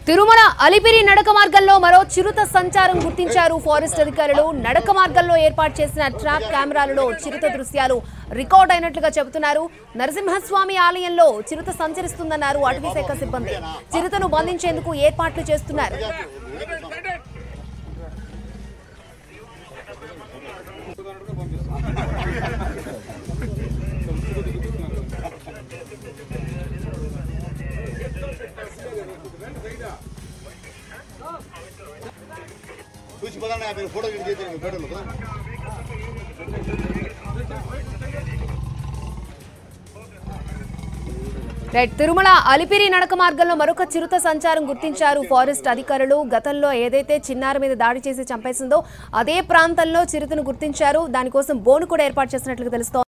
తిరుమల అలిపిరి నడక మార్గంలో మరో చిరుత సంచారం గుర్తించారు ఫారెస్ట్ అధికారులు నడక మార్గంలో ఏర్పాటు చేసిన ట్రాప్ కెమెరాలలో చిరుత దృశ్యాలు రికార్డ్ అయినట్లుగా చెబుతున్నారు నరసింహస్వామి ఆలయంలో చిరుత సంచరిస్తుందన్నారు అటవీ శాఖ సిబ్బంది చిరుతను బంధించేందుకు ఏర్పాట్లు చేస్తున్నారు చూసి పదాన్ని యాభై ఫోటో చేసి పెట్టండి కదా రైట్ తిరుమల అలిపిరి నడక మార్గంలో మరొక చిరుత సంచారం గుర్తించారు ఫారెస్ట్ అధికారులు గతంలో ఏదైతే చిన్నారి మీద దాడి చేసి చంపేసిందో అదే ప్రాంతంలో చిరుతను గుర్తించారు దానికోసం బోను కూడా ఏర్పాటు చేసినట్లు తెలుస్తోంది